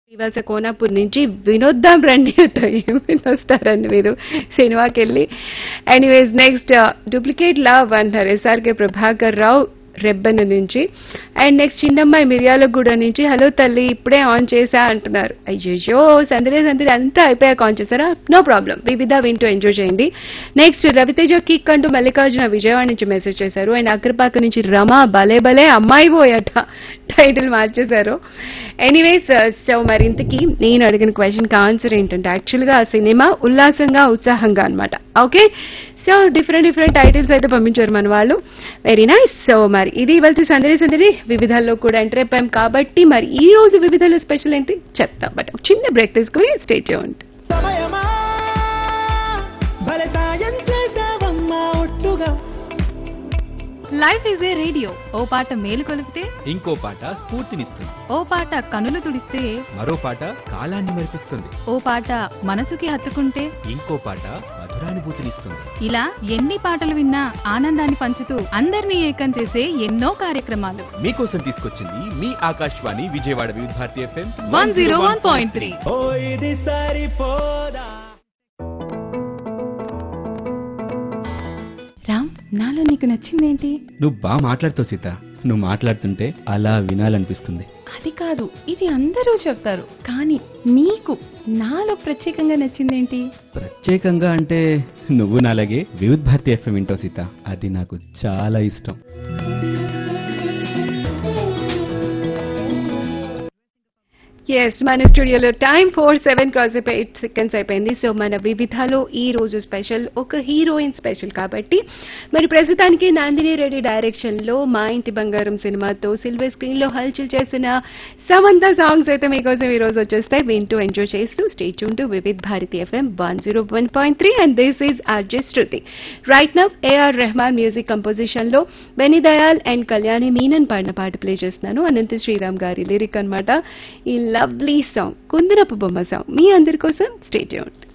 శ్రీవాస కోనాపూర్ నుంచి వినొద్దాం రండి అట ఏమైనా వస్తారండి మీరు సినిమాకి వెళ్ళి ఎనీవేస్ నెక్స్ట్ డూప్లికేట్ లవ్ అంటారు ఎస్ఆర్కే ప్రభాకర్ రావు రెబ్బెన నుంచి అండ్ నెక్స్ట్ చిన్నమ్మాయి మిర్యాలగూడ నుంచి హలో తల్లి ఇప్పుడే ఆన్ చేసా అంటున్నారు అయ్యో సందరే సందరే అంతా అయిపోయాక ఆన్ చేశారా నో ప్రాబ్లం వివిధ వింటూ ఎంజాయ్ చేయండి నెక్స్ట్ రవితేజ కిక్ అంటూ మల్లికార్జున విజయవాడ నుంచి మెసేజ్ చేశారు అండ్ అగ్రపాక నుంచి రమ భలే భలే అమ్మాయి పోయట టైటిల్ మార్చేశారు ఎనీవేస్ సో మరి ఇంతకీ నేను అడిగిన క్వశ్చన్కి ఆన్సర్ ఏంటంటే యాక్చువల్గా ఆ సినిమా ఉల్లాసంగా ఉత్సాహంగా అన్నమాట okay so different different titles అయితే పంపించారు మన వాళ్ళు వెరీ నైస్ సో మరి ఇది ఇవాళ సందడి సందడి వివిధాల్లో కూడా ఎంటర్ అయిపోయాం కాబట్టి మరి ఈ రోజు వివిధాలో స్పెషల్ ఏంటి చెప్తాం బట్ ఒక చిన్న బ్రేక్ తీసుకుని స్టే చేయండి సమయమా భలే సాయం చేసావమ్మా ఒట్టుగా లైఫ్ ఈజ్ ఏ రేడియో ఓ పాట మేలు కొలిపితే ఇంకో పాట స్ఫూర్తినిస్తుంది ఓ పాట కనులు తుడిస్తే మరో పాట కాలాన్ని మరిపిస్తుంది ఓ పాట మనసుకి హత్తుకుంటే ఇంకో పాట మధురానుభూతినిస్తుంది ఇలా ఎన్ని పాటలు విన్నా ఆనందాన్ని పంచుతూ అందరినీ ఏకం చేసే ఎన్నో కార్యక్రమాలు మీకోసం తీసుకొచ్చింది మీ Akashvani Vijayawada Vividha Bharati F M one zero one point three ఓ ఇది సరిపోదా రామ్ నాలో నీకు నచ్చిందేంటి నువ్వు బాగా మాట్లాడుతావు సీత నువ్వు మాట్లాడుతుంటే అలా వినాలనిపిస్తుంది అది కాదు ఇది అందరూ చెప్తారు కానీ నీకు నాలో ప్రత్యేకంగా నచ్చిందేంటి ప్రత్యేకంగా అంటే నువ్వు నాలాగే వివిధ్ భారతి ఎఫ్ఎం వింటావు సీత అది నాకు చాలా ఇష్టం ఎస్ మన స్టూడియోలో టైం ఫోర్ సెవెన్ క్రాస్ అయిపోయి ఎయిట్ సెకండ్స్ అయిపోయింది సో మన వివిధలో ఈ రోజు స్పెషల్ ఒక హీరోయిన్ స్పెషల్ కాబట్టి మరి ప్రస్తుతానికి నందిని రెడ్డి డైరెక్షన్ లో మా ఇంటి బంగారం సినిమాతో సిల్వర్ స్క్రీన్ లో హల్చల్ చేసిన సమంత సాంగ్స్ అయితే మీకోసం ఈ రోజు వచ్చేస్తాయి వింటూ ఎంజాయ్ చేస్తూ stay tuned to Vividh Bharati F M one zero one point three and this is R J Shruti right now A R Rahman music composition లో బెని దయాల్ అండ్ కళ్యాణి మీనన్ పాడిన పాట ప్లే చేస్తున్నాను అనంత శ్రీరామ్ గారి లిరిక్ అన్నమాట ఈ లవ్లీ సాంగ్ కుందరపు బొమ్మ సాంగ్ మీ అందరి కోసం స్టేట్